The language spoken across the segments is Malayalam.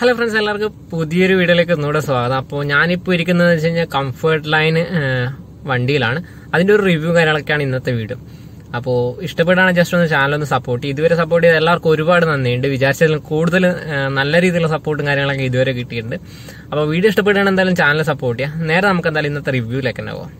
ഹലോ ഫ്രണ്ട്സ് എല്ലാവർക്കും പുതിയൊരു വീഡിയോയിലേക്ക് ഒന്നുകൂടെ സ്വാഗതം അപ്പോൾ ഞാനിപ്പോൾ ഇരിക്കുന്നത് വെച്ച് കഴിഞ്ഞാൽ കംഫർട്ട് ലൈൻ വണ്ടിയിലാണ് അതിൻ്റെ ഒരു റിവ്യൂ കാര്യങ്ങളൊക്കെയാണ് ഇന്നത്തെ വീഡിയോ അപ്പോൾ ഇഷ്ടപ്പെട്ടാണ് ജസ്റ്റ് ഒന്ന് ചാനൽ ഒന്ന് സപ്പോർട്ട് ചെയ്യും ഇതുവരെ സപ്പോർട്ട് ചെയ്ത എല്ലാവർക്കും ഒരുപാട് നന്ദിയുണ്ട് വിചാരിച്ചതിലും കൂടുതൽ ആ, നല്ല രീതിയിലുള്ള സപ്പോർട്ടും കാര്യങ്ങളൊക്കെ ഇതുവരെ കിട്ടിയിട്ടുണ്ട് അപ്പോൾ വീഡിയോ ഇഷ്ടപ്പെടുകയാണെങ്കിൽ എന്തായാലും ചാനൽ സപ്പോർട്ട് ചെയ്യാം നേരെ നമുക്ക് എന്തായാലും ഇന്നത്തെ റിവ്യൂയിലേക്ക് തന്നെ പോകാം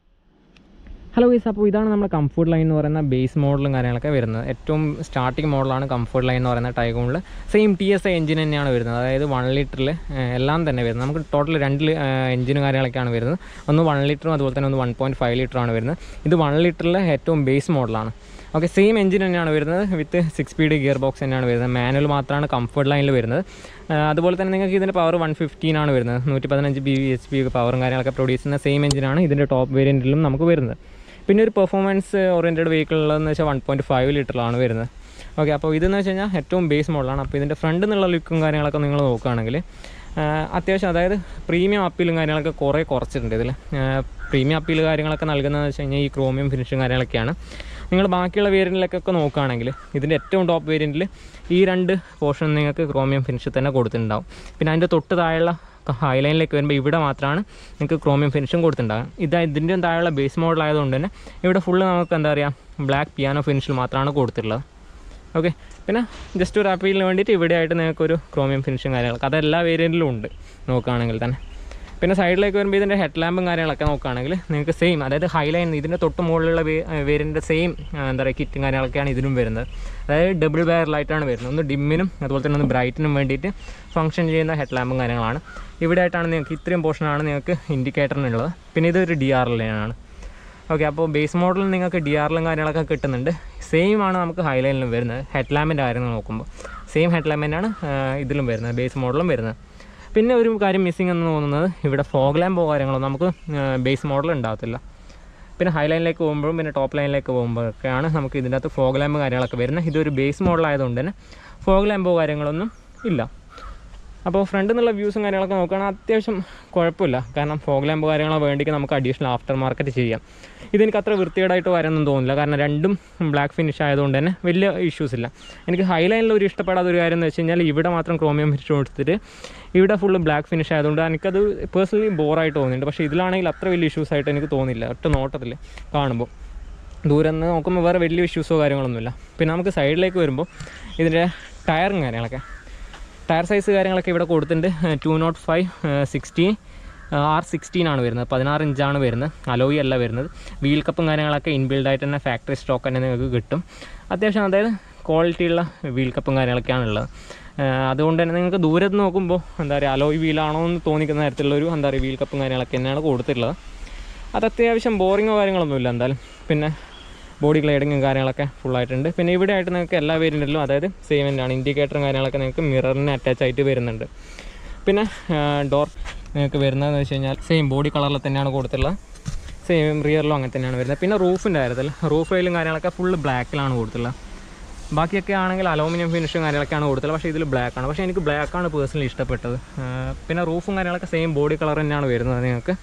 ഹലോ ഗൈസ് അപ്പോൾ ഇതാണ് നമ്മുടെ കംഫർട്ട് ലൈൻ എന്ന് പറയുന്ന ബേസ് മോഡലും കാര്യങ്ങളൊക്കെ വരുന്നത് ഏറ്റവും സ്റ്റാർട്ടിംഗ് മോഡലാണ് കംഫർട്ട് ലൈൻ എന്ന് പറയുന്ന ടൈഗോണിൽ same T S I engine തന്നെയാണ് വരുന്നത് അതായത് വൺ ലിറ്ററിൽ എല്ലാം തന്നെ വരുന്നത് നമുക്ക് ടോട്ടൽ രണ്ട് എഞ്ചിനും കാര്യങ്ങളൊക്കെയാണ് വരുന്നത് ഒന്ന് വൺ ലിറ്ററും അതുപോലെ തന്നെ ഒന്ന് വൺ പോയിൻറ്റ് ഫൈവ് ലിറ്ററാണ് വരുന്നത് ഇത് വൺ ലിറ്ററിലെ ഏറ്റവും ബേസ് മോഡലാണ് ഓക്കെ സെയിം എഞ്ചിൻ തന്നെയാണ് വരുന്നത് with six speed gear box തന്നെയാണ് വരുന്നത് മാനുവൽ മാത്രമാണ് കംഫർട്ട് ലൈനിൽ വരുന്നത് ആ, അതുപോലെ തന്നെ നിങ്ങൾക്ക് ഇതിൻ്റെ പവർ വൺ ഫിഫ്റ്റീൻ ആണ് വരുന്നത് നൂറ്റി പതിനഞ്ച് ബി എച്ച് പി പവറും കാര്യങ്ങളൊക്കെ പ്രൊഡ്യൂസ് ചെയ്യുന്ന സെയിം എഞ്ചിനാണ് ഇതിൻ്റെ ടോപ്പ് വേരിയൻറ്റിലും നമുക്ക് വരുന്നത് പിന്നെ ഒരു പെർഫോമൻസ് ഓറിയൻറ്റഡ് വെഹിക്കിളിലെന്ന് വെച്ചാൽ വൺ പോയിൻറ്റ് ഫൈവ് ലിറ്ററിലാണ് വരുന്നത് ഓക്കെ അപ്പോൾ ഇതെന്ന് വെച്ച് കഴിഞ്ഞാൽ ഏറ്റവും ബേസ് മോഡലാണ് അപ്പോൾ ഇതിൻ്റെ ഫ്രണ്ട് നിന്നുള്ള ലുക്കും കാര്യങ്ങളൊക്കെ നിങ്ങൾ നോക്കുകയാണെങ്കിൽ ആ, അത്യാവശ്യം അതായത് പ്രീമിയം അപ്പീലും കാര്യങ്ങളൊക്കെ കുറേ കുറച്ചിട്ടുണ്ട് ഇതിൽ പ്രീമിയം അപ്പീൽ കാര്യങ്ങളൊക്കെ നൽകുന്നതെന്ന് വെച്ച് കഴിഞ്ഞാൽ ഈ ക്രോമിയം ഫിനിഷും കാര്യങ്ങളൊക്കെയാണ് നിങ്ങൾ ബാക്കിയുള്ള വേരിയൻറ്റിലൊക്കെ നോക്കുകയാണെങ്കിൽ ഇതിൻ്റെ ഏറ്റവും ടോപ്പ് വേരിയൻറ്റിൽ ഈ രണ്ട് പോർഷൻ നിങ്ങൾക്ക് ക്രോമിയം ഫിനിഷ് തന്നെ കൊടുത്തിട്ടുണ്ടാവും പിന്നെ അതിൻ്റെ തൊട്ട് താഴെയുള്ള ഹൈലൈനിലേക്ക് വരുമ്പോൾ ഇവിടെ മാത്രമാണ് നിങ്ങൾക്ക് ക്രോമിയം ഫിനിഷും കൊടുത്തിട്ടുണ്ടാകും ഇത് ഇതിൻ്റെ താഴെയുള്ള ബേസ് മോഡൽ ആയതുകൊണ്ട് തന്നെ ഇവിടെ ഫുള്ള് നമുക്ക് എന്താ പറയുക ബ്ലാക്ക് പിയാനോ ഫിനിഷിൽ മാത്രമാണ് കൊടുത്തിട്ടുള്ളത് ഓക്കെ പിന്നെ ജസ്റ്റ് ഒരു അപ്പീലിന് വേണ്ടിയിട്ട് ഇവിടെ ആയിട്ട് നിങ്ങൾക്കൊരു ക്രോമിയം ഫിനിഷും കാര്യങ്ങളൊക്കെ അത് എല്ലാ വേരിയൻറ്റിലും ഉണ്ട് നോക്കുകയാണെങ്കിൽ തന്നെ പിന്നെ സൈഡിലേക്ക് വരുമ്പോൾ ഇതിൻ്റെ ഹെഡ് ലാമ്പും കാര്യങ്ങളൊക്കെ നോക്കുകയാണെങ്കിൽ നിങ്ങൾക്ക് സെയിം അതായത് ഹൈലൈൻ ഇതിൻ്റെ തൊട്ട് മുകളിലുള്ള വേരിയൻ്റെ സെയിം എന്താ പറയുക കിറ്റും കാര്യങ്ങളൊക്കെയാണ് ഇതിനും വരുന്നത് അതായത് ഡബിൾ ബെയർ ലൈറ്റാണ് വരുന്നത് ഒന്ന് ഡിമ്മിനും അതുപോലെ തന്നെ ഒന്ന് ബ്രൈറ്റിനും വേണ്ടിയിട്ട് ഫംഗ്ഷൻ ചെയ്യുന്ന ഹെഡ് ലാമ്പും കാര്യങ്ങളാണ് ഇവിടെ ആയിട്ടാണ് നിങ്ങൾക്ക് ഇത്രയും പോർഷനാണ് നിങ്ങൾക്ക് ഇൻഡിക്കേറ്ററിനുള്ളത് പിന്നെ ഇതൊരു ഡി ആർ ലൈനാണ് ഓക്കെ അപ്പോൾ ബേസ് മോഡലിൽ നിങ്ങൾക്ക് ഡി ആറിലും കാര്യങ്ങളൊക്കെ കിട്ടുന്നുണ്ട് സെയിം ആണ് നമുക്ക് ഹൈലൈനിലും വരുന്നത് ഹെഡ് ലാമ്പിൻ്റെ കാര്യങ്ങൾ നോക്കുമ്പോൾ സെയിം ഹെഡ് ലാമ്പിനാണ് ഇതിലും വരുന്നത് ബേസ് മോഡലും വരുന്നത് പിന്നെ ഒരു കാര്യം മിസ്സിങ് എന്ന് തോന്നുന്നത് ഇവിടെ ഫോഗ് ലാമ്പോ കാര്യങ്ങളോ നമുക്ക് ബേസ് മോഡൽ ഉണ്ടാകത്തില്ല പിന്നെ ഹൈ ലൈനിലേക്ക് പോകുമ്പോഴും പിന്നെ ടോപ്പ് ലൈനിലേക്ക് പോകുമ്പോഴൊക്കെയാണ് നമുക്ക് ഇതിൻ്റെ അകത്ത് ഫോഗ് ലാമ്പ് കാര്യങ്ങളൊക്കെ വരുന്നത് ഇതൊരു ബേസ് മോഡൽ ആയതുകൊണ്ട് തന്നെ ഫോഗ് ലാമ്പോ കാര്യങ്ങളൊന്നും ഇല്ല അപ്പോൾ ഫ്രണ്ടിൽ നിന്നുള്ള വ്യൂസും കാര്യങ്ങളൊക്കെ നോക്കുകയാണെങ്കിൽ അത്യാവശ്യം കുഴപ്പമില്ല കാരണം ഫോഗ് ലാമ്പ് കാര്യങ്ങളോ വേണ്ടിക്ക് നമുക്ക് അഡീഷണൽ ആഫ്റ്റർ മാർക്കറ്റ് ചെയ്യാം ഇതെനിക്ക് അത്ര വൃത്തികേടായിട്ട് വരാനൊന്നും തോന്നില്ല കാരണം രണ്ടും ബ്ലാക്ക് ഫിനിഷ് ആയതുകൊണ്ട് തന്നെ വലിയ ഇഷ്യൂസ് ഇല്ല എനിക്ക് ഹൈ ലൈനിൽ ഒരു ഇഷ്ടപ്പെടാത്ത ഒരു കാര്യം എന്ന് വെച്ച് കഴിഞ്ഞാൽ ഇവിടെ മാത്രം ക്രോമിയം ഫിനിഷ് കൊടുത്തിട്ട് ഇവിടെ ഫുള്ള് ബ്ലാക്ക് ഫിനിഷ് ആയതുകൊണ്ട് എനിക്കത് പേഴ്സണലി ബോറായിട്ട് തോന്നിയിട്ടുണ്ട് പക്ഷേ ഇതിലാണെങ്കിൽ അത്ര വലിയ ഇഷ്യൂസ് ആയിട്ട് എനിക്ക് തോന്നിയില്ല ഒറ്റ നോട്ടത്തിൽ കാണുമ്പോൾ ദൂരെ നിന്ന് നോക്കുമ്പോൾ വേറെ വലിയ ഇഷ്യൂസോ കാര്യങ്ങളൊന്നുമില്ല പിന്നെ നമുക്ക് സൈഡിലേക്ക് വരുമ്പോൾ ഇതിൻ്റെ ടയറും കാര്യങ്ങളൊക്കെ ടയർ സൈസ് കാര്യങ്ങളൊക്കെ ഇവിടെ കൊടുത്തിട്ടുണ്ട് two nought five sixty R sixteen ആണ് വരുന്നത് പതിനാറ് ഇഞ്ചാണ് വരുന്നത് അലോയി അല്ല വരുന്നത് വീൽ കപ്പും കാര്യങ്ങളൊക്കെ ഇൻബിൽഡ് ആയിട്ട് തന്നെ ഫാക്ടറി സ്റ്റോക്ക് തന്നെ നിങ്ങൾക്ക് കിട്ടും അത്യാവശ്യം അതായത് ക്വാളിറ്റിയുള്ള വീൽ കപ്പും കാര്യങ്ങളൊക്കെയാണ് ഉള്ളത് ആ, അതുകൊണ്ട് തന്നെ നിങ്ങൾക്ക് ദൂരത്ത് നോക്കുമ്പോൾ എന്താ പറയുക അലോയ് വീലാണോ എന്ന് തോന്നിക്കുന്ന തരത്തിലുള്ള ഒരു എന്താ പറയുക വീൽ കപ്പും കാര്യങ്ങളൊക്കെ തന്നെയാണ് കൊടുത്തിട്ടുള്ളത് അത് അത്യാവശ്യം ബോറിങ്ങോ കാര്യങ്ങളൊന്നുമില്ല എന്തായാലും പിന്നെ ബോഡി ഗ്ലൈഡിങ്ങും കാര്യങ്ങളൊക്കെ ഫുള്ളായിട്ടുണ്ട് പിന്നെ ഇവിടെ ആയിട്ട് നിങ്ങൾക്ക് എല്ലാ വേരിയൻറ്റിലും അതായത് സെയിം തന്നെയാണ് ഇൻഡിക്കേറ്ററും കാര്യങ്ങളൊക്കെ നിങ്ങൾക്ക് മിററിന് അറ്റാച്ച് ആയിട്ട് വരുന്നുണ്ട് പിന്നെ ഡോർ നിങ്ങൾക്ക് വരുന്നതെന്ന് വെച്ച് കഴിഞ്ഞാൽ സെയിം ബോഡി കളറിൽ തന്നെയാണ് കൊടുത്തിട്ടുള്ളത് സെയിം റിയറിലും അങ്ങനെ തന്നെയാണ് വരുന്നത് പിന്നെ റൂഫിൻ്റെ കാര്യത്തിൽ റൂഫ് റെയിലും കാര്യങ്ങളൊക്കെ ഫുള്ള് ബ്ലാക്കിലാണ് കൊടുത്തിട്ടുള്ളത് ബാക്കിയൊക്കെ ആണെങ്കിൽ അലൂമിനിയം ഫിനിഷും കാര്യങ്ങളൊക്കെയാണ് കൊടുത്തത് പക്ഷേ ഇതിൽ ബ്ലാക്ക് ആണ് പക്ഷേ എനിക്ക് black ആണ് പേഴ്സണലി ഇഷ്ടപ്പെട്ടത് ആ, പിന്നെ റൂഫും കാര്യങ്ങളൊക്കെ സെയിം ബോഡി കളർ തന്നെയാണ് വരുന്നത് നിങ്ങൾക്ക്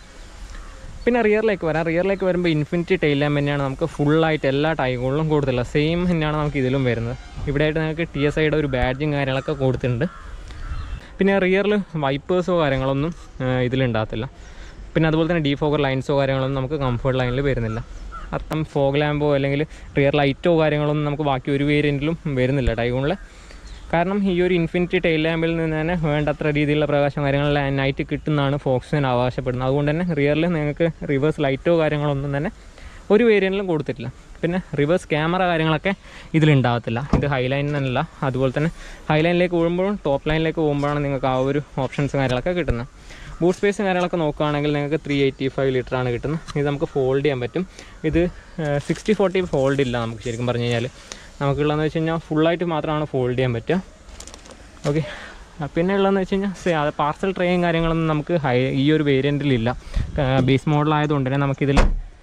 പിന്നെ റിയറിലേക്ക് വരാം റിയറിലേക്ക് വരുമ്പോൾ ഇൻഫിനിറ്റി ടൈൽ ലാമ്പ് തന്നെയാണ് നമുക്ക് ഫുള്ളായിട്ട് എല്ലാ ടൈമുകളിലും കൊടുത്തില്ല സെയിം തന്നെയാണ് നമുക്ക് ഇതിലും വരുന്നത് ഇവിടെ ആയിട്ട് നിങ്ങൾക്ക് ടി എസ് ഐയുടെ ഒരു ബാഡ്ജും കാര്യങ്ങളൊക്കെ കൊടുത്തിട്ടുണ്ട് പിന്നെ റിയറിൽ വൈപ്പേഴ്സോ കാര്യങ്ങളൊന്നും ആ, ഇതിലുണ്ടാകത്തില്ല പിന്നെ അതുപോലെ തന്നെ ഡീഫോഗർ ലൈൻസോ കാര്യങ്ങളൊന്നും നമുക്ക് കംഫർട്ട് ലൈനിൽ വരുന്നില്ല അർത്ഥം ഫോഗ് ലാമ്പോ അല്ലെങ്കിൽ റിയർ ലൈറ്റോ കാര്യങ്ങളൊന്നും നമുക്ക് ബാക്കി ഒരു വേരിയൻറ്റിലും വരുന്നില്ല ടൈഗോണിൽ കാരണം ഈ ഒരു ഇൻഫിനിറ്റി ടൈൽ ലാമ്പിൽ നിന്ന് തന്നെ വേണ്ടത്ര രീതിയിലുള്ള പ്രകാശം കാര്യങ്ങൾ നൈറ്റ് കിട്ടുന്നതാണ് ഫോക്സിന് അവകാശപ്പെടുന്നത് അതുകൊണ്ട് തന്നെ റിയറിൽ നിങ്ങൾക്ക് റിവേഴ്സ് ലൈറ്റോ കാര്യങ്ങളൊന്നും തന്നെ ഒരു വേരിയൻറ്റിലും കൊടുത്തിട്ടില്ല പിന്നെ റിവേഴ്സ് ക്യാമറ കാര്യങ്ങളൊക്കെ ഇതിലുണ്ടാകത്തില്ല ഇത് ഹൈലൈനല്ല അതുപോലെ തന്നെ ഹൈലൈനിലേക്ക് പോകുമ്പോഴും ടോപ്പ് ലൈനിലേക്ക് പോകുമ്പോഴാണ് നിങ്ങൾക്ക് ആ ഒരു ഓപ്ഷൻസ് കാര്യങ്ങളൊക്കെ കിട്ടുന്നത് ബൂട്ട് സ്പേസും കാര്യങ്ങളൊക്കെ നോക്കുകയാണെങ്കിൽ നിങ്ങൾക്ക് ത്രീ എയ്റ്റി ഫൈവ് ലിറ്ററാണ് കിട്ടുന്നത് ഇത് നമുക്ക് ഫോൾഡ് ചെയ്യാൻ പറ്റും ഇത് സിക്സ്റ്റി ഫോർട്ടി ഫോൾഡ് ഇല്ല നമുക്ക് ശരിക്കും പറഞ്ഞു കഴിഞ്ഞാൽ നമുക്കുള്ളതെന്ന് വെച്ച് കഴിഞ്ഞാൽ ഫുള്ളായിട്ട് മാത്രമാണ് ഫോൾഡ് ചെയ്യാൻ പറ്റുക ഓക്കെ പിന്നെ ഉള്ളതെന്ന് വെച്ച് കഴിഞ്ഞാൽ സെ- അത് പാർസൽ ട്രെയും കാര്യങ്ങളൊന്നും നമുക്ക് ഹൈ ഈ ഒരു വേരിയൻറ്റിലില്ല ബേസ് മോഡലായതുകൊണ്ട് തന്നെ നമുക്കിതിൽ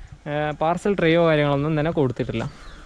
പാർസൽ ട്രെയോ കാര്യങ്ങളൊന്നും തന്നെ കൊടുത്തിട്ടില്ല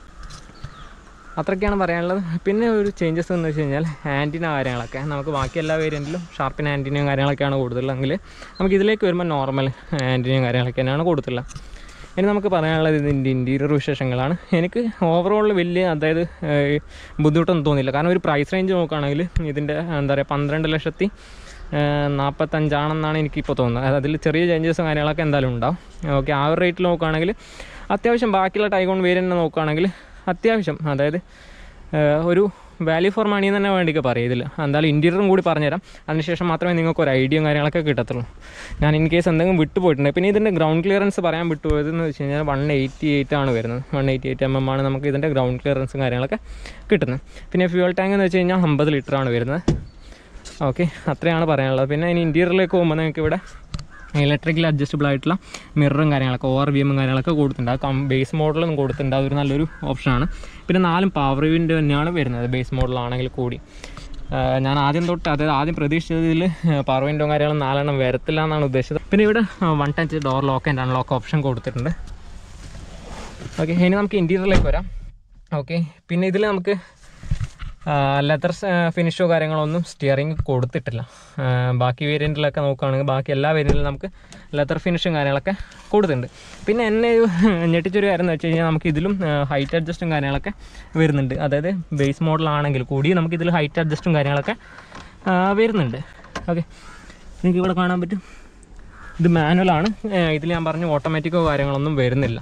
അത്രയ്ക്കാണ് പറയാനുള്ളത് പിന്നെ ഒരു ചേഞ്ചസ് എന്ന് വെച്ച് കഴിഞ്ഞാൽ ആൻറ്റിന കാര്യങ്ങളൊക്കെ നമുക്ക് ബാക്കി എല്ലാ വേരിയൻറ്റിലും ഷാർപ്പിൻ ആൻറ്റിനയും കാര്യങ്ങളൊക്കെയാണ് കൂടുതലെങ്കിൽ നമുക്ക് ഇതിലേക്ക് വരുമ്പോൾ നോർമൽ ആൻറ്റിനയും കാര്യങ്ങളൊക്കെ തന്നെയാണ് കൊടുത്തിട്ടുള്ളത് ഇനി നമുക്ക് പറയാനുള്ളത് ഇതിൻ്റെ ഇൻറ്റീരിയർ വിശേഷങ്ങളാണ് എനിക്ക് ഓവറോൾ വലിയ അതായത് ഏഹ്, ബുദ്ധിമുട്ടൊന്നും തോന്നിയില്ല കാരണം ഒരു പ്രൈസ് റേഞ്ച് നോക്കുകയാണെങ്കിൽ ഇതിൻ്റെ എന്താ പറയുക പന്ത്രണ്ട് ലക്ഷത്തി ഏഹ്, നാൽപ്പത്തഞ്ചാണെന്നാണ് എനിക്കിപ്പോൾ തോന്നുന്നത് അതായത് അതിൽ ചെറിയ ചേഞ്ചസും കാര്യങ്ങളൊക്കെ എന്തായാലും ഉണ്ടാവും ഓക്കെ ആ ഒരു റേറ്റിൽ നോക്കുകയാണെങ്കിൽ അത്യാവശ്യം ബാക്കിയുള്ള ടൈഗോൺ വേരിയൻ്റ് നോക്കുകയാണെങ്കിൽ അത്യാവശ്യം അതായത് ഏഹ്, ഒരു വാല്യൂ ഫോർ മണി തന്നെ വേണ്ടിയൊക്കെ പറയും ഇതിൽ എന്തായാലും ഇൻറ്റീരിയറും കൂടി പറഞ്ഞുതരാം അതിനുശേഷം മാത്രമേ നിങ്ങൾക്ക് ഒരു ഐഡിയയും കാര്യങ്ങളൊക്കെ കിട്ടത്തുള്ളൂ ഞാൻ ഇൻ കേസ് എന്തെങ്കിലും വിട്ടുപോയിട്ടുണ്ട് പിന്നെ ഇതിൻ്റെ ഗ്രൗണ്ട് ക്ലിയറൻസ് പറയാൻ വിട്ടുപോയതെന്ന് വെച്ച് കഴിഞ്ഞാൽ വൺ എയ്റ്റി എയ്റ്റ് ആണ് വരുന്നത് one eighty eight M M ആണ് നമുക്ക് ഇതിൻ്റെ ഗ്രൗണ്ട് ക്ലിയറൻസും കാര്യങ്ങളൊക്കെ കിട്ടുന്നത് പിന്നെ ഫ്യൂൽ ടാങ്ക് എന്ന് വെച്ച് കഴിഞ്ഞാൽ അമ്പത് ലിറ്ററാണ് വരുന്നത് ഓക്കെ അത്രയാണ് പറയാനുള്ളത് പിന്നെ ഇനി ഇൻറ്റീരിയറിലേക്ക് പോകുമ്പോൾ നിങ്ങൾക്ക് ഇവിടെ ഇലക്ട്രിക്കൽ അഡ്ജസ്റ്റബിൾ ആയിട്ടുള്ള മിററും കാര്യങ്ങളൊക്കെ ഓവർ വിഎമ്മും കാര്യങ്ങളൊക്കെ കൊടുത്തിട്ടുണ്ട് അത് കം ബേസ് മോഡലും കൊടുത്തിട്ടുണ്ട് അതൊരു നല്ലൊരു ഓപ്ഷനാണ് പിന്നെ നാലും പവർ വിൻഡ് തന്നെയാണ് വരുന്നത് ബേസ് മോഡലാണെങ്കിൽ കൂടി ആ, ഞാൻ ആദ്യം തൊട്ട് അതായത് ആദ്യം പ്രതീക്ഷിച്ചതിൽ പവർ വിൻഡോ കാര്യങ്ങളും നാലെണ്ണം വരത്തില്ല എന്നാണ് ഉദ്ദേശിച്ചത് പിന്നെ ഇവിടെ one touch door lock and unlock option കൊടുത്തിട്ടുണ്ട് ഓക്കെ ഇനി നമുക്ക് ഇൻറ്റീരിയറിലേക്ക് വരാം ഓക്കെ പിന്നെ ഇതിൽ നമുക്ക് ലെതർ ഫിനിഷോ കാര്യങ്ങളൊന്നും സ്റ്റിയറിംഗ് കൊടുത്തിട്ടില്ല ആ, ബാക്കി വേരിയൻറ്റിലൊക്കെ നോക്കുകയാണെങ്കിൽ ബാക്കി എല്ലാ വേരിയൻറ്റിലും നമുക്ക് ലെതർ ഫിനിഷും കാര്യങ്ങളൊക്കെ കൊടുത്തിട്ടുണ്ട് പിന്നെ എന്നെ ഒരു ഞെട്ടിച്ചൊരു കാര്യം എന്ന് വെച്ച് കഴിഞ്ഞാൽ നമുക്ക് ഇതിലും ഹൈറ്റ് അഡ്ജസ്റ്റും കാര്യങ്ങളൊക്കെ വരുന്നുണ്ട് അതായത് ബേസ് മോഡലാണെങ്കിൽ കൂടി നമുക്ക് ഇതിൽ ഹൈറ്റ് അഡ്ജസ്റ്റും കാര്യങ്ങളൊക്കെ ആ, വരുന്നുണ്ട് ഓക്കെ നിങ്ങൾക്ക് ഇവിടെ കാണാൻ പറ്റും ഇത് മാനുവലാണ് ഇതിൽ ഞാൻ പറഞ്ഞു ഓട്ടോമാറ്റിക്കോ കാര്യങ്ങളൊന്നും വരുന്നില്ല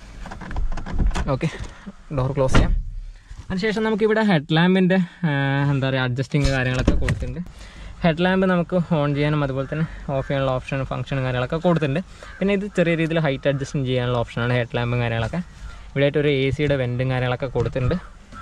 ഓക്കെ ഡോർ ക്ലോസ് ചെയ്യാം അതിനുശേഷം നമുക്കിവിടെ ഹെഡ് ലാമ്പിൻ്റെ എന്താ പറയുക അഡ്ജസ്റ്റിങ് കാര്യങ്ങളൊക്കെ കൊടുത്തിട്ടുണ്ട് ഹെഡ് ലാമ്പ് നമുക്ക് ഓൺ ചെയ്യാനും അതുപോലെ തന്നെ ഓഫ് ചെയ്യാനുള്ള ഓപ്ഷൻ ഫംഗ്ഷനും കാര്യങ്ങളൊക്കെ കൊടുത്തിട്ടുണ്ട് പിന്നെ ഇത് ചെറിയ രീതിയിൽ ഹൈറ്റ് അഡ്ജസ്റ്റ് ചെയ്യാനുള്ള ഓപ്ഷനാണ് ഹെഡ് ലാമ്പും കാര്യങ്ങളൊക്കെ ഇവിടെ ആയിട്ട് ഒരു എ സിയുടെ വെൻറ്റും കാര്യങ്ങളൊക്കെ കൊടുത്തിട്ടുണ്ട്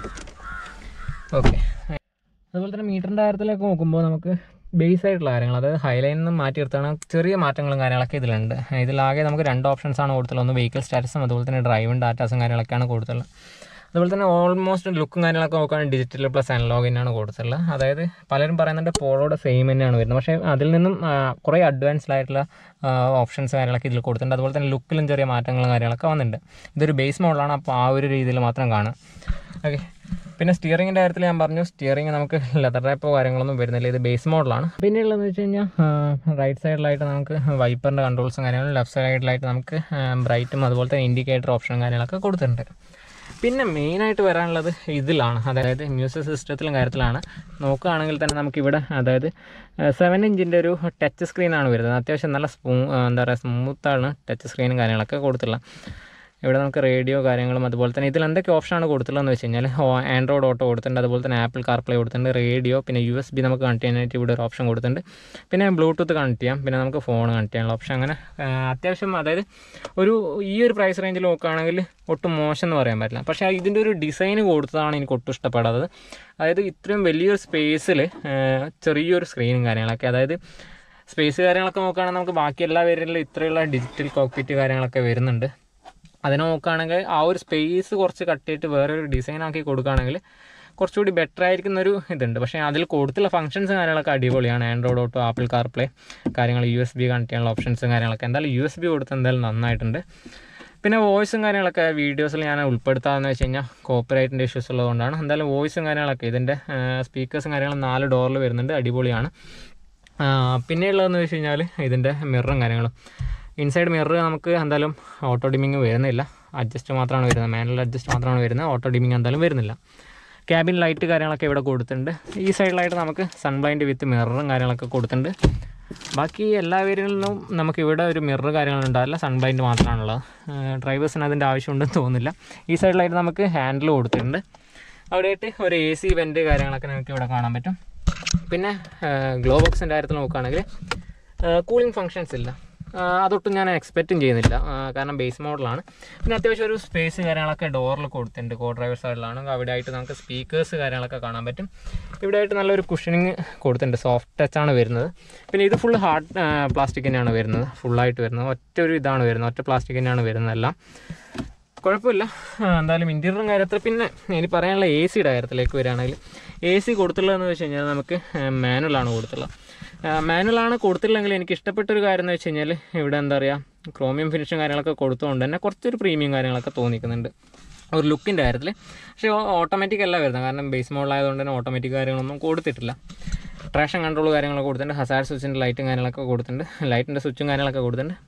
ഓക്കെ അതുപോലെ തന്നെ മീറ്ററിൻ്റെ കാര്യത്തിലൊക്കെ നോക്കുമ്പോൾ നമുക്ക് ബേസ് ആയിട്ടുള്ള കാര്യങ്ങൾ അതായത് ഹൈലൈനിൽ നിന്ന് മാറ്റി നിർത്താണ് ചെറിയ മാറ്റങ്ങളും കാര്യങ്ങളൊക്കെ ഇതിലുണ്ട് ഇതിലാകെ നമുക്ക് രണ്ട് ഓപ്ഷൻസ് ആണ് കൊടുത്തുള്ളത് ഒന്ന് വെഹിക്കിൾ സ്റ്റാറ്റസും അതുപോലെ തന്നെ ഡ്രൈവും ഡാറ്റാസും കാര്യങ്ങളൊക്കെയാണ് കൊടുത്തുള്ളത് അതുപോലെ തന്നെ ഓൾമോസ്റ്റ് ലുക്കും കാര്യങ്ങളൊക്കെ നോക്കുകയാണെങ്കിൽ ഡിജിറ്റൽ പ്ലസ് അനലോഗ് തന്നെയാണ് കൊടുത്തുള്ളത് അതായത് പലരും പറയുന്നുണ്ട് പോളോയുടെ സെയിം തന്നെയാണ് വരുന്നത് പക്ഷേ അതിൽ നിന്നും ആ, കുറേ അഡ്വാൻസ്ഡ് ആയിട്ടുള്ള ഓപ്ഷൻസ് കാര്യങ്ങളൊക്കെ ഇതിൽ കൊടുത്തിട്ടുണ്ട് അതുപോലെ തന്നെ ലുക്കിലും ചെറിയ മാറ്റങ്ങളും കാര്യങ്ങളൊക്കെ വന്നിട്ടുണ്ട് ഇതൊരു ബേസ് മോഡലാണ് അപ്പോൾ ആ ഒരു രീതിയിൽ മാത്രം കാണാം ഓക്കെ പിന്നെ സ്റ്റിയറിങ്ങിൻ്റെ കാര്യത്തിൽ ഞാൻ പറഞ്ഞു സ്റ്റിയറിങ് നമുക്ക് ലെതർ ടൈപ്പോ കാര്യങ്ങളൊന്നും വരുന്നില്ല ഇത് ബേസ് മോഡലാണ് പിന്നെ ഉള്ളതെന്ന് വെച്ച് കഴിഞ്ഞാൽ റൈറ്റ് സൈഡിലായിട്ട് നമുക്ക് വൈപ്പറിൻ്റെ കൺട്രോൾസും കാര്യങ്ങളും ലെഫ്റ്റ് സൈഡിലായിട്ട് നമുക്ക് ബ്രൈറ്റും അതുപോലെ തന്നെ ഇൻഡിക്കേറ്റർ ഓപ്ഷനും കാര്യങ്ങളൊക്കെ കൊടുത്തിട്ടുണ്ട് പിന്നെ മെയിനായിട്ട് വരാനുള്ളത് ഇതിലാണ് അതായത് മ്യൂസിക് സിസ്റ്റത്തിലും കാര്യത്തിലാണ് നോക്കുകയാണെങ്കിൽ തന്നെ നമുക്കിവിടെ അതായത് സെവൻ ഇഞ്ചിൻ്റെ ഒരു ടച്ച് സ്ക്രീനാണ് വരുന്നത് അത്യാവശ്യം നല്ല സ്മൂ എന്താ പറയുക സ്മൂത്താണ് ടച്ച് സ്ക്രീനും കാര്യങ്ങളൊക്കെ കൊടുത്തുള്ള ഇവിടെ നമുക്ക് റേഡിയോ കാര്യങ്ങളും അതുപോലെ തന്നെ ഇതിൽ എന്തൊക്കെ ഓപ്ഷനാണ് കൊടുത്തുള്ളതെന്ന് വെച്ച് കഴിഞ്ഞാൽ ആൻഡ്രോയിഡ് ഓട്ടോ കൊടുത്തിട്ടുണ്ട് അതുപോലെ തന്നെ ആപ്പിൾ കാർപ്ലേ കൊടുത്തിട്ടുണ്ട് റേഡിയോ പിന്നെ യു എസ് ബി നമുക്ക് കണക്ട് ചെയ്യാനായിട്ട് ഇവിടെ ഒരു ഓപ്ഷൻ കൊടുത്തിട്ടുണ്ട് പിന്നെ ബ്ലൂടൂത്ത് കണക്ട് ചെയ്യാം പിന്നെ നമുക്ക് ഫോൺ കണക്ട് ചെയ്യാനുള്ള ഓപ്ഷൻ അങ്ങനെ ആ, അത്യാവശ്യം അതായത് ഒരു ഈ ഒരു പ്രൈസ് റേഞ്ചിൽ നോക്കുകയാണെങ്കിൽ ഒട്ടും മോശം എന്ന് പറയാൻ പറ്റില്ല പക്ഷേ ഇതിൻ്റെ ഒരു ഡിസൈൻ കൊടുത്തതാണ് എനിക്ക് ഒട്ടും ഇഷ്ടപ്പെടാത്തത് അതായത് ഇത്രയും വലിയൊരു സ്പേസിൽ ചെറിയൊരു സ്ക്രീനും കാര്യങ്ങളൊക്കെ അതായത് സ്പേസ് കാര്യങ്ങളൊക്കെ നോക്കുകയാണെങ്കിൽ നമുക്ക് ബാക്കി എല്ലാ വേരിയൻറ്റിലും ഇത്രയുള്ള ഡിജിറ്റൽ കോക്പിറ്റ് കാര്യങ്ങളൊക്കെ വരുന്നുണ്ട് അതിനെ നോക്കുകയാണെങ്കിൽ ആ ഒരു സ്പേസ് കുറച്ച് കട്ട് ചെയ്തിട്ട് വേറൊരു ഡിസൈൻ ആക്കി കൊടുക്കുകയാണെങ്കിൽ കുറച്ചുകൂടി ബെറ്റർ ആയിരിക്കുന്ന ഒരു ഇതുണ്ട് പക്ഷേ അതിൽ കൊടുത്തുള്ള ഫംഗ്ഷൻസ് കാര്യങ്ങളൊക്കെ അടിപൊളിയാണ് ആൻഡ്രോയിഡ് ഓട്ടോ ആപ്പിൾ കാർപ്ലേ കാര്യങ്ങൾ യു എസ് ബി കണക്ട് ചെയ്യാനുള്ള ഓപ്ഷൻസും കാര്യങ്ങളൊക്കെ എന്തായാലും യു എസ് ബി കൊടുത്ത് എന്തായാലും നന്നായിട്ടുണ്ട് പിന്നെ വോയിസും കാര്യങ്ങളൊക്കെ വീഡിയോസിൽ ഞാൻ ഉൾപ്പെടുത്താമെന്ന് വെച്ച് കഴിഞ്ഞാൽ കോപ്പറേറ്റിൻ്റെ ഇഷ്യൂസ് ഉള്ളതുകൊണ്ടാണ് എന്തായാലും വോയിസും കാര്യങ്ങളൊക്കെ ഇതിൻ്റെ സ്പീക്കേഴ്സും കാര്യങ്ങളും നാല് ഡോറിൽ വരുന്നുണ്ട് അടിപൊളിയാണ് ആ, പിന്നെയുള്ളതെന്ന് വെച്ച് കഴിഞ്ഞാൽ ഇതിൻ്റെ മിററും കാര്യങ്ങളും ഇൻസൈഡ് മിറർ നമുക്ക് എന്തായാലും ഓട്ടോ ഡിമിങ് വരുന്നില്ല അഡ്ജസ്റ്റ് മാത്രമാണ് വരുന്നത് മാനുവൽ അഡ്ജസ്റ്റ് മാത്രമാണ് വരുന്നത് ഓട്ടോ ഡിമിങ് എന്തായാലും വരുന്നില്ല ക്യാബിൻ ലൈറ്റ് കാര്യങ്ങളൊക്കെ ഇവിടെ കൊടുത്തിട്ടുണ്ട് ഈ സൈഡിലായിട്ട് നമുക്ക് സൺബ്ലൈൻഡ് വിത്ത് മിററും കാര്യങ്ങളൊക്കെ കൊടുത്തിട്ടുണ്ട് ബാക്കി എല്ലാ വേരിയലിലും നമുക്ക് ഇവിടെ ഒരു മിറർ കാര്യങ്ങളുണ്ടാവില്ല സൺബ്ലൈൻഡ് മാത്രമാണുള്ളത് ഡ്രൈവേഴ്സിന് അതിൻ്റെ ആവശ്യമുണ്ടെന്ന് തോന്നുന്നില്ല ഈ സൈഡിലായിട്ട് നമുക്ക് ഹാൻഡിൽ കൊടുത്തിട്ടുണ്ട് അവിടെയായിട്ട് ഒരു എ സി വെൻറ്റ് കാര്യങ്ങളൊക്കെ നമുക്ക് ഇവിടെ കാണാൻ പറ്റും പിന്നെ ഗ്ലോ ബോക്സിൻ്റെ കാര്യത്തിൽ നോക്കുകയാണെങ്കിൽ കൂളിംഗ് ഫങ്ഷൻസ് ഇല്ല ആ, അതൊട്ടും ഞാൻ എക്സ്പെക്റ്റും ചെയ്യുന്നില്ല ആ, കാരണം ബേസ് മോഡലാണ് പിന്നെ അത്യാവശ്യം ഒരു സ്പേസ് കാര്യങ്ങളൊക്കെ ഡോറിൽ കൊടുത്തിട്ടുണ്ട് കോ ഡ്രൈവർ സൈഡിലാണ് അവിടെ ആയിട്ട് നമുക്ക് സ്പീക്കേഴ്സ് കാര്യങ്ങളൊക്കെ കാണാൻ പറ്റും ഇവിടെ ആയിട്ട് നല്ലൊരു കുഷനിങ് കൊടുത്തിട്ടുണ്ട് സോഫ്റ്റ് ടച്ചാണ് വരുന്നത് പിന്നെ ഇത് ഫുൾ ഹാർഡ് പ്ലാസ്റ്റിക് തന്നെയാണ് വരുന്നത് ഫുള്ളായിട്ട് വരുന്നത് ഒറ്റ ഒരു ഇതാണ് വരുന്നത് ഒറ്റ പ്ലാസ്റ്റിക് തന്നെയാണ് വരുന്നത് എല്ലാം കുഴപ്പമില്ല ആ, എന്തായാലും ഇൻറ്റീരിയറും കാര്യത്തിൽ പിന്നെ ഇനി പറയാനുള്ള എ സിയുടെ കാര്യത്തിലേക്ക് വരികയാണെങ്കിൽ എ സി കൊടുത്തുള്ളതെന്ന് വെച്ച് കഴിഞ്ഞാൽ നമുക്ക് മാനുവലാണ് കൊടുത്തുള്ളത് മാനുവലാണ് കൊടുത്തില്ലെങ്കിൽ എനിക്ക് ഇഷ്ടപ്പെട്ട ഒരു കാര്യം എന്ന് വെച്ച് കഴിഞ്ഞാൽ ഇവിടെ എന്താ പറയുക ക്രോമിയം ഫിനിഷും കാര്യങ്ങളൊക്കെ കൊടുത്തുകൊണ്ട് തന്നെ കുറച്ചൊരു പ്രീമിയം കാര്യങ്ങളൊക്കെ തോന്നിക്കുന്നുണ്ട് ഒരു ലുക്കിൻ്റെ കാര്യത്തിൽ പക്ഷേ ഓട്ടോമാറ്റിക് അല്ല വരുന്നത് കാരണം ബേസ് മോഡലായതുകൊണ്ട് തന്നെ ഓട്ടോമാറ്റിക് കാര്യങ്ങളൊന്നും കൊടുത്തിട്ടില്ല ട്രാക്ഷൻ കൺട്രോൾ കാര്യങ്ങളൊക്കെ കൊടുത്തിട്ടുണ്ട് ഹസാഡ് സ്വിച്ചിൻ്റെ ലൈറ്റും കാര്യങ്ങളൊക്കെ കൊടുത്തിട്ടുണ്ട് ലൈറ്റിൻ്റെ സ്വിച്ചും കാര്യങ്ങളൊക്കെ കൊടുത്തിട്ടുണ്ട്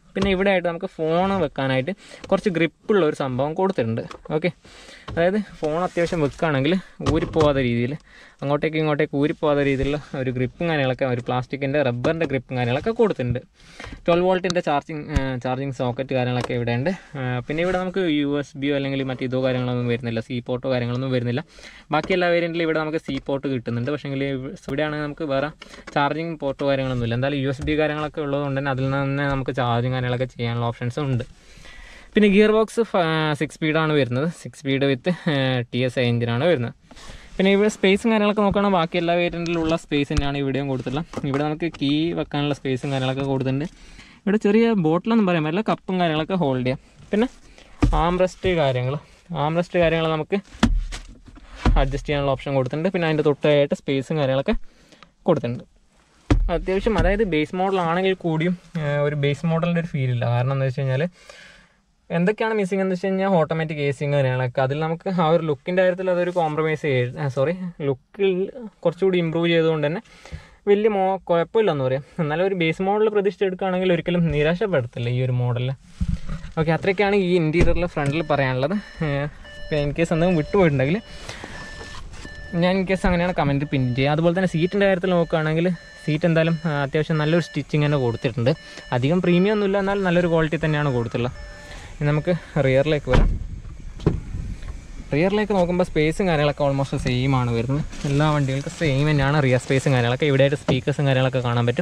പിന്നെ ഇവിടെ ആയിട്ട് നമുക്ക് ഫോൺ വെക്കാനായിട്ട് കുറച്ച് ഗ്രിപ്പുള്ള ഒരു സംഭവം കൊടുത്തിട്ടുണ്ട് ഓക്കെ അതായത് ഫോൺ അത്യാവശ്യം വെക്കുകയാണെങ്കിൽ ഊരിപ്പോവാത്ത രീതിയിൽ അങ്ങോട്ടേക്ക് ഇങ്ങോട്ടേക്ക് ഊരിപ്പോവാത്ത രീതിയിലുള്ള ഒരു ഗ്രിപ്പും കാര്യങ്ങളൊക്കെ ഒരു പ്ലാസ്റ്റിക്കിൻ്റെ റബ്ബറിൻ്റെ ഗ്രിപ്പും കാര്യങ്ങളൊക്കെ കൊടുത്തിട്ടുണ്ട് ട്വൽവ് വോൾട്ടിൻ്റെ ചാർജിങ് ചാർജിങ് സോക്കറ്റ് കാര്യങ്ങളൊക്കെ ഇവിടെ ഉണ്ട് ആ, പിന്നെ ഇവിടെ നമുക്ക് യു എസ് ബിയോ അല്ലെങ്കിൽ മറ്റ് ഇതോ കാര്യങ്ങളൊന്നും വരുന്നില്ല സി പോർട്ടോ കാര്യങ്ങളൊന്നും വരുന്നില്ല ബാക്കി എല്ലാ വേരിയൻറ്റിലും ഇവിടെ നമുക്ക് സി പോർട്ട് കിട്ടുന്നുണ്ട് പക്ഷേങ്കിൽ ഇവിടെയാണെങ്കിൽ നമുക്ക് വേറെ ചാർജിങ് പോർട്ടോ കാര്യങ്ങളൊന്നുമില്ല എന്തായാലും യു എസ് ബി കാര്യങ്ങളൊക്കെ ഉള്ളതുകൊണ്ട് തന്നെ അതിൽ നിന്ന് തന്നെ നമുക്ക് ചാർജിങ് കാര്യങ്ങളൊക്കെ ചെയ്യാനുള്ള ഓപ്ഷൻസും ഉണ്ട് പിന്നെ ഗിയർ ബോക്സ് സിക്സ് സ്പീഡാണ് വരുന്നത് six speed with T S എഞ്ചിനാണ് വരുന്നത് പിന്നെ ഇവിടെ സ്പേസും കാര്യങ്ങളൊക്കെ നോക്കുകയാണെങ്കിൽ ബാക്കി എല്ലാ വേരിയൻറ്റിലുള്ള സ്പേസ് തന്നെയാണ് ഇവിടെയും കൊടുത്തിട്ടുള്ളത് ഇവിടെ നമുക്ക് കീ വെക്കാനുള്ള സ്പേസും കാര്യങ്ങളൊക്കെ കൊടുത്തിട്ടുണ്ട് ഇവിടെ ചെറിയ ബോട്ടിലൊന്നും പറയാൻ പറ്റില്ല കപ്പും കാര്യങ്ങളൊക്കെ ഹോൾഡ് ചെയ്യാം പിന്നെ ആംറസ്റ്റ് കാര്യങ്ങൾ ആംറസ്റ്റ് കാര്യങ്ങൾ നമുക്ക് അഡ്ജസ്റ്റ് ചെയ്യാനുള്ള ഓപ്ഷൻ കൊടുത്തിട്ടുണ്ട് പിന്നെ അതിൻ്റെ തൊട്ടായിട്ട് സ്പേസും കാര്യങ്ങളൊക്കെ കൊടുത്തിട്ടുണ്ട് അത്യാവശ്യം അതായത് ബേസ് മോഡൽ ആണെങ്കിൽ കൂടിയും ആ, ഒരു ബേസ് മോഡലിൻ്റെ ഒരു ഫീൽ ഇല്ല കാരണം എന്താ വെച്ച് കഴിഞ്ഞാൽ എന്തൊക്കെയാണ് മിസ്സിംഗ് എന്ന് വെച്ച് കഴിഞ്ഞാൽ ഓട്ടോമാറ്റിക് ഏസിങ് കാര്യങ്ങളൊക്കെ അതിൽ നമുക്ക് ആ ഒരു ലുക്കിൻ്റെ കാര്യത്തിൽ അതൊരു കോംപ്രമൈസ് ചെയ്ത് സോറി ലുക്കിൽ കുറച്ചുകൂടി ഇമ്പ്രൂവ് ചെയ്തുകൊണ്ട് തന്നെ വലിയ മോ കുഴപ്പമില്ലെന്ന് പറയാം എന്നാലും ഒരു ബേസ് മോഡൽ പ്രതീക്ഷിച്ചെടുക്കുകയാണെങ്കിൽ ഒരിക്കലും നിരാശപ്പെടുത്തില്ല ഈ ഒരു മോഡലിൽ ഓക്കെ അത്രയൊക്കെയാണ് ഈ ഇൻറ്റീരിയറിൽ ഫ്രണ്ടിൽ പറയാനുള്ളത് ഇപ്പോൾ ഇൻ കേസ് എന്തെങ്കിലും വിട്ടുപോയിട്ടുണ്ടെങ്കിൽ ഞാൻ ഇൻ കേസ് അങ്ങനെയാണ് കമൻറ്റ് പിൻ ചെയ്യുക അതുപോലെ തന്നെ സീറ്റിൻ്റെ കാര്യത്തിൽ നോക്കുകയാണെങ്കിൽ സീറ്റ് എന്തായാലും ആ, അത്യാവശ്യം നല്ലൊരു സ്റ്റിച്ചിങ് തന്നെ കൊടുത്തിട്ടുണ്ട് അധികം പ്രീമിയം ഒന്നുമില്ല എന്നാൽ നല്ലൊരു ക്വാളിറ്റി തന്നെയാണ് കൊടുത്തിട്ടുള്ളത് ഇനി നമുക്ക് റിയറിലേക്ക് വരാം റിയറിലേക്ക് നോക്കുമ്പോൾ സ്പേസും കാര്യങ്ങളൊക്കെ ഓൾമോസ്റ്റ് സെയിം ആണ് വരുന്നത് എല്ലാ വണ്ടികൾക്കും സെയിം തന്നെയാണ് റിയർ സ്പേസും കാര്യങ്ങളൊക്കെ ഇവിടെയായിട്ട് സ്പീക്കേഴ്സും കാര്യങ്ങളൊക്കെ കാണാൻ പറ്റും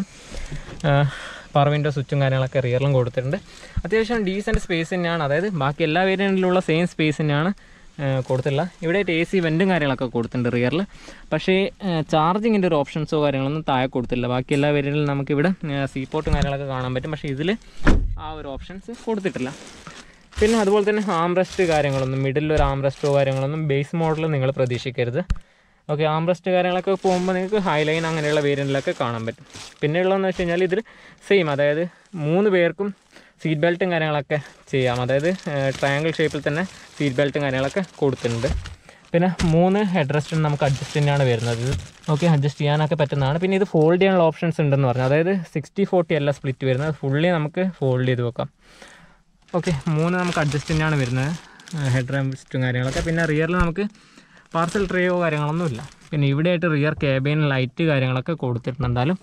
പവർ വിൻഡോ സ്വിച്ചും കാര്യങ്ങളൊക്കെ റിയറിലും കൊടുത്തിട്ടുണ്ട് അത്യാവശ്യം ഡീസൻറ്റ് സ്പേസ് തന്നെയാണ് അതായത് ബാക്കി എല്ലാ വേരിയൻറ്റിലുള്ള സെയിം സ്പേസ് തന്നെയാണ് കൊടുത്തില്ല ഇവിടെ എ സി വെൻറ്റും കാര്യങ്ങളൊക്കെ കൊടുത്തിട്ടുണ്ട് റിയറിൽ പക്ഷേ ചാർജിങ്ങിൻ്റെ ഒരു ഓപ്ഷൻസോ കാര്യങ്ങളൊന്നും താഴെ കൊടുത്തില്ല ബാക്കി എല്ലാ വേരിയൻറ്റിലും നമുക്കിവിടെ സീ പോർട്ടും കാര്യങ്ങളൊക്കെ കാണാൻ പറ്റും പക്ഷേ ഇതിൽ ആ ഒരു ഓപ്ഷൻസ് കൊടുത്തിട്ടില്ല പിന്നെ അതുപോലെ തന്നെ ആംറസ്റ്റ് കാര്യങ്ങളൊന്നും മിഡിൽ ഒരു ആംറസ്റ്റോ കാര്യങ്ങളൊന്നും ബേസ് മോഡൽ നിങ്ങൾ പ്രതീക്ഷിക്കരുത് ഓക്കെ ആംറസ്റ്റ് കാര്യങ്ങളൊക്കെ പോകുമ്പോൾ നിങ്ങൾക്ക് ഹൈലൈൻ അങ്ങനെയുള്ള വേരിയൻറ്റിലൊക്കെ കാണാൻ പറ്റും പിന്നെ ഉള്ളതെന്ന് വെച്ച് കഴിഞ്ഞാൽ ഇതിൽ സെയിം അതായത് മൂന്ന് പേർക്കും സീറ്റ് ബെൽറ്റും കാര്യങ്ങളൊക്കെ ചെയ്യാം അതായത് ട്രയാങ്കിൾ ഷേപ്പിൽ തന്നെ സീറ്റ് ബെൽറ്റും കാര്യങ്ങളൊക്കെ കൊടുത്തിട്ടുണ്ട് പിന്നെ മൂന്ന് ഹെഡ് റെസ്റ്റും നമുക്ക് അഡ്ജസ്റ്റ് തന്നെയാണ് വരുന്നത് ഇത് ഓക്കെ അഡ്ജസ്റ്റ് ചെയ്യാനൊക്കെ പറ്റുന്നതാണ് പിന്നെ ഇത് ഫോൾഡ് ചെയ്യാനുള്ള ഓപ്ഷൻസ് ഉണ്ടെന്ന് പറഞ്ഞു അതായത് സിക്സ്റ്റി ഫോർട്ടി അല്ല സ്പ്ലിറ്റ് വരുന്നത് ഫുള്ളി നമുക്ക് ഫോൾഡ് ചെയ്ത് വെക്കാം ഓക്കെ മൂന്ന് നമുക്ക് അഡ്ജസ്റ്റ് തന്നെയാണ് വരുന്നത് ഹെഡ് റെസ്റ്റും കാര്യങ്ങളൊക്കെ പിന്നെ റിയറിൽ നമുക്ക് പാർസൽ ട്രേയോ കാര്യങ്ങളൊന്നുമില്ല പിന്നെ ഇവിടെയായിട്ട് റിയർ ക്യാബിൻ ലൈറ്റ് കാര്യങ്ങളൊക്കെ കൊടുത്തിട്ടുണ്ട് എന്തായാലും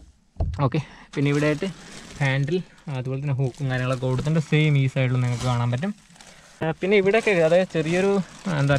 ഓക്കെ പിന്നെ ഇവിടെയായിട്ട് ഹാൻഡിൽ അതുപോലെ തന്നെ ഹൂക്കും കാര്യങ്ങളൊക്കെ കൊടുത്തിട്ടുണ്ട് സെയിം ഈ സൈഡിൽ നിങ്ങൾക്ക് കാണാൻ പറ്റും ആ, പിന്നെ ഇവിടെയൊക്കെ അതായത് ചെറിയൊരു ആ, എന്താ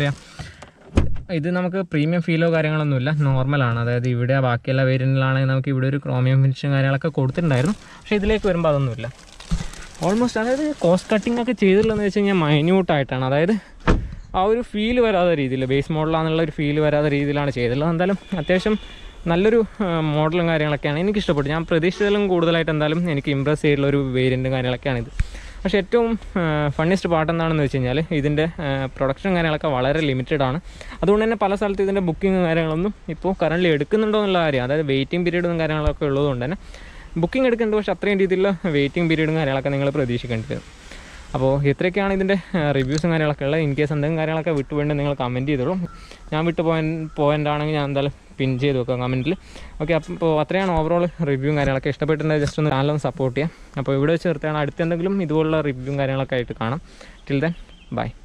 പറയുക ഇത് നമുക്ക് പ്രീമിയം ഫീലോ കാര്യങ്ങളൊന്നുമില്ല നോർമലാണ് അതായത് ഇവിടെ ബാക്കിയെല്ലാ വേരിയൻറ്റിലാണെങ്കിൽ നമുക്ക് ഇവിടെ ഒരു ക്രോമിയം ഫിനിഷും കാര്യങ്ങളൊക്കെ കൊടുത്തിട്ടുണ്ടായിരുന്നു പക്ഷേ ഇതിലേക്ക് വരുമ്പോൾ അതൊന്നുമില്ല ഓൾമോസ്റ്റ് അതായത് കോസ്റ്റ് കട്ടിംഗ് ഒക്കെ ചെയ്തിട്ടുള്ളതെന്ന് വെച്ച് കഴിഞ്ഞാൽ മൈന്യൂട്ടായിട്ടാണ് അതായത് ആ ഒരു ഫീൽ വരാത്ത രീതിയിൽ ബേസ് മോഡലാണെന്നുള്ള ഒരു ഫീൽ വരാത്ത രീതിയിലാണ് ചെയ്തിട്ടുള്ളത് എന്തായാലും അത്യാവശ്യം നല്ലൊരു മോഡലും കാര്യങ്ങളൊക്കെയാണ് എനിക്ക് ഇഷ്ടപ്പെട്ടു ഞാൻ പ്രതീക്ഷിച്ചതിലും കൂടുതലായിട്ട് എന്തായാലും എനിക്ക് ഇമ്പ്രസ് ചെയ്തിട്ടുള്ള ഒരു വേരിയൻറ്റും കാര്യങ്ങളൊക്കെയാണ് ഇത് പക്ഷേ ഏറ്റവും ഫണ്ണിയസ്റ്റ് പാർട്ട് എന്താണെന്ന് വെച്ച് കഴിഞ്ഞാൽ ഇതിൻ്റെ പ്രൊഡക്ഷൻ കാര്യങ്ങളൊക്കെ വളരെ ലിമിറ്റഡ് ആണ് അതുകൊണ്ട് തന്നെ പല സ്ഥലത്ത് ഇതിൻ്റെ ബുക്കിംഗ് കാര്യങ്ങളൊന്നും ഇപ്പോൾ കറൻ്റ് എടുക്കുന്നുണ്ടോ എന്നുള്ള കാര്യം അതായത് വെയിറ്റിംഗ് പീരീഡും കാര്യങ്ങളൊക്കെ ഉള്ളതുകൊണ്ട് തന്നെ ബുക്കിംഗ് എടുക്കുന്നുണ്ട് പക്ഷേ അത്രയും രീതിയിലുള്ള വെയിറ്റിംഗ് പീരീഡും കാര്യങ്ങളൊക്കെ നിങ്ങൾ പ്രതീക്ഷിക്കേണ്ടി വരും അപ്പോൾ ഇത്രയൊക്കെയാണ് ഇതിൻ്റെ റിവ്യൂസും കാര്യങ്ങളൊക്കെ ഉള്ളത് ഇൻ കേസ് എന്തെങ്കിലും കാര്യങ്ങളൊക്കെ വിട്ടുപോയിട്ട് നിങ്ങൾ കമൻറ്റ് ചെയ്തോളൂ ഞാൻ വിട്ടു പോയിൻ പോയിൻ്റ് ആണെങ്കിൽ ഞാൻ എന്തായാലും പിൻ ചെയ്ത് വെക്കാം കമൻറ്റിൽ ഓക്കെ അപ്പോൾ അത്രയാണ് ഓവറോൾ റിവ്യൂവും കാര്യങ്ങളൊക്കെ ഇഷ്ടപ്പെട്ടിട്ടുണ്ടെങ്കിൽ ജസ്റ്റ് ഒന്ന് ചാനലൊന്ന് സപ്പോർട്ട് ചെയ്യാം അപ്പോൾ ഇവിടെ വെച്ച് നിർത്തുകയാണ് അടുത്ത് എന്തെങ്കിലും ഇതുപോലുള്ള റിവ്യൂവും കാര്യങ്ങളൊക്കെ ആയിട്ട് കാണാം ടിൽ ദെൻ ബൈ